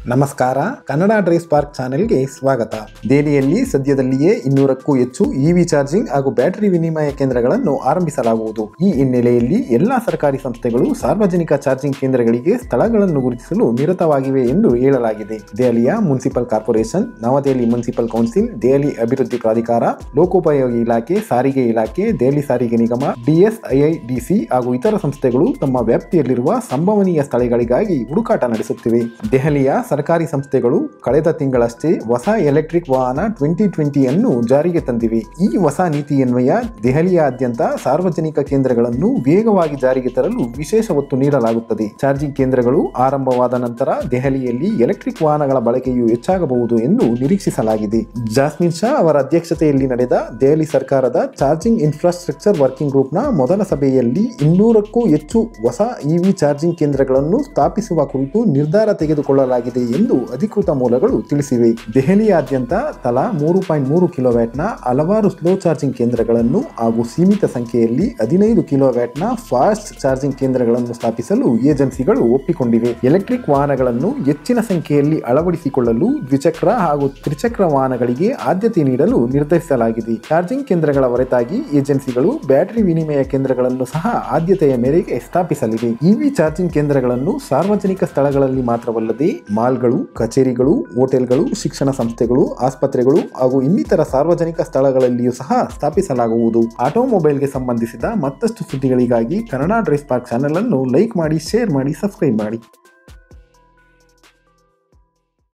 ನಮಸ್ಕಾರ Kannada drive park ಚಾನೆಲ್ಗೆ ಸ್ವಾಗತ ದೆಹಲಿಯಲ್ಲಿ ಸದ್ಯದಲ್ಲಿಯೇ ಇನ್ನೂರಕ್ಕೂ ಹೆಚ್ಚು ಇವಿ ಚಾರ್ಜಿಂಗ್ ಹಾಗೂ ಬ್ಯಾಟರಿ ವಿನಿಮಯ ಕೇಂದ್ರಗಳನ್ನು ಆರಂಭಿಸಲಾಗುವುದು ಈ ಹಿನ್ನೆಲೆಯಲ್ಲಿ ಎಲ್ಲಾ ಸರ್ಕಾರಿ ಸಂಸ್ಥೆಗಳು ಸಾರ್ವಜನಿಕ ಚಾರ್ಜಿಂಗ್ ಕೇಂದ್ರಗಳಿಗೆ ಸ್ಥಳಗಳನ್ನು ಗುರುತಿಸಲು ನಿರತವಾಗಿವೆ ಎಂದು ಹೇಳಲಾಗಿದೆ ದೆಹಲಿಯ municipal corporation Navadehali municipal council Delhi ಅಭಿವೃದ್ಧಿ ಪ್ರಾಧಿಕಾರ ಲೋಕೋಪಯೋಗಿ ಇಲಾಖೆ ಸಾರಿಗೆ ಇಲಾಖೆ ದೆಹಲಿ ಸಾರಿಗೆ ನಿಗಮ ಡಿಎಸ್ಐಐಡಿಸಿ ಹಾಗೂ ಇತರ ಸಂಸ್ಥೆಗಳು ತಮ್ಮ ವ್ಯಾಪ್ತಿಯಲ್ಲಿರುವ ಸಂಭವನೀಯ ಸ್ಥಳಗಳಿಗಾಗಿ ಹುಡುಕಾಟ ನಡೆಸುತ್ತಿವೆ ದೆಹಲಿಯ ಸರ್ಕಾರಿ ಸಂಸ್ಥೆಗಳು ಕಳೆದ ತಿಂಗಳಷ್ಟೇ ಹೊಸ ಎಲೆಕ್ಟ್ರಿಕ್ ವಾಹನ ಟ್ವೆಂಟಿ ಟ್ವೆಂಟಿ ಅನ್ನು ಜಾರಿಗೆ ತಂದಿವೆ ಈ ಹೊಸ ನೀತಿಯನ್ವಯ ದೆಹಲಿಯಾದ್ಯಂತ ಸಾರ್ವಜನಿಕ ಕೇಂದ್ರಗಳನ್ನು ವೇಗವಾಗಿ ಜಾರಿಗೆ ತರಲು ವಿಶೇಷ ಒತ್ತು ನೀಡಲಾಗುತ್ತದೆ ಚಾರ್ಜಿಂಗ್ ಕೇಂದ್ರಗಳು ಆರಂಭವಾದ ನಂತರ ದೆಹಲಿಯಲ್ಲಿ ಎಲೆಕ್ಟ್ರಿಕ್ ವಾಹನಗಳ ಬಳಕೆಯು ಹೆಚ್ಚಾಗಬಹುದು ಎಂದು ನಿರೀಕ್ಷಿಸಲಾಗಿದೆ ಜಾಸ್ಮಿನ್ ಶಾ ಅವರ ಅಧ್ಯಕ್ಷತೆಯಲ್ಲಿ ನಡೆದ ದೆಹಲಿ ಸರ್ಕಾರದ ಚಾರ್ಜಿಂಗ್ ಇನ್ಫ್ರಾಸ್ಟ್ರಕ್ಚರ್ ವರ್ಕಿಂಗ್ ಗ್ರೂಪ್ನ ಮೊದಲ ಸಭೆಯಲ್ಲಿ ಇನ್ನೂರಕ್ಕೂ ಹೆಚ್ಚು ಹೊಸ ಇವಿ ಚಾರ್ಜಿಂಗ್ ಕೇಂದ್ರಗಳನ್ನು ಸ್ಥಾಪಿಸುವ ಕುರಿತು ನಿರ್ಧಾರ ತೆಗೆದುಕೊಳ್ಳಲಾಗಿದೆ ಎಂದು ಅಧಿಕೃತ ಮೂಲಗಳು ತಿಳಿಸಿವೆ ದೆಹಲಿಯಾದ್ಯಂತ ತಲಾ ಮೂರು ಪಾಯಿಂಟ್ ಮೂರು ಕಿಲೋವ್ಯಾಟ್ನ ಹಲವಾರು ಸ್ಲೋ ಚಾರ್ಜಿಂಗ್ ಕೇಂದ್ರಗಳನ್ನು ಹಾಗೂ ಸೀಮಿತ ಸಂಖ್ಯೆಯಲ್ಲಿ ಹದಿನೈದು ಕಿಲೋವ್ಯಾಟ್ನ ಫಾಸ್ಟ್ ಚಾರ್ಜಿಂಗ್ ಕೇಂದ್ರಗಳನ್ನು ಸ್ಥಾಪಿಸಲು ಏಜೆನ್ಸಿಗಳು ಒಪ್ಪಿಕೊಂಡಿವೆ ಎಲೆಕ್ಟ್ರಿಕ್ ವಾಹನಗಳನ್ನು ಹೆಚ್ಚಿನ ಸಂಖ್ಯೆಯಲ್ಲಿ ಅಳವಡಿಸಿಕೊಳ್ಳಲು ದ್ವಿಚಕ್ರ ಹಾಗೂ ತ್ರಿಚಕ್ರ ವಾಹನಗಳಿಗೆ ಆದ್ಯತೆ ನೀಡಲು ನಿರ್ಧರಿಸಲಾಗಿದೆ ಚಾರ್ಜಿಂಗ್ ಕೇಂದ್ರಗಳ ಹೊರತಾಗಿ ಏಜೆನ್ಸಿಗಳು ಬ್ಯಾಟರಿ ವಿನಿಮಯ ಕೇಂದ್ರಗಳನ್ನು ಸಹ ಆದ್ಯತೆಯ ಮೇರೆಗೆ ಸ್ಥಾಪಿಸಲಿವೆ ಇವಿ ಚಾರ್ಜಿಂಗ್ ಕೇಂದ್ರಗಳನ್ನು ಸಾರ್ವಜನಿಕ ಸ್ಥಳಗಳಲ್ಲಿ ಮಾತ್ರವಲ್ಲದೆ ಮಾಲ್ಗಳು ಕಚೇರಿಗಳು ಹೋಟೆಲ್ಗಳು ಶಿಕ್ಷಣ ಸಂಸ್ಥೆಗಳು ಆಸ್ಪತ್ರೆಗಳು ಹಾಗೂ ಇನ್ನಿತರ ಸಾರ್ವಜನಿಕ ಸ್ಥಳಗಳಲ್ಲಿಯೂ ಸಹ ಸ್ಥಾಪಿಸಲಾಗುವುದು ಆಟೋಮೊಬೈಲ್ಗೆ ಸಂಬಂಧಿಸಿದ ಮತ್ತಷ್ಟು ಸುದ್ದಿಗಳಿಗಾಗಿ ಕನ್ನಡ ಡ್ರೈವ್ ಪಾರ್ಕ್ ಚಾನೆಲ್ ಅನ್ನು ಲೈಕ್ ಮಾಡಿ ಶೇರ್ ಮಾಡಿ ಸಬ್ಸ್ಕ್ರೈಬ್ ಮಾಡಿ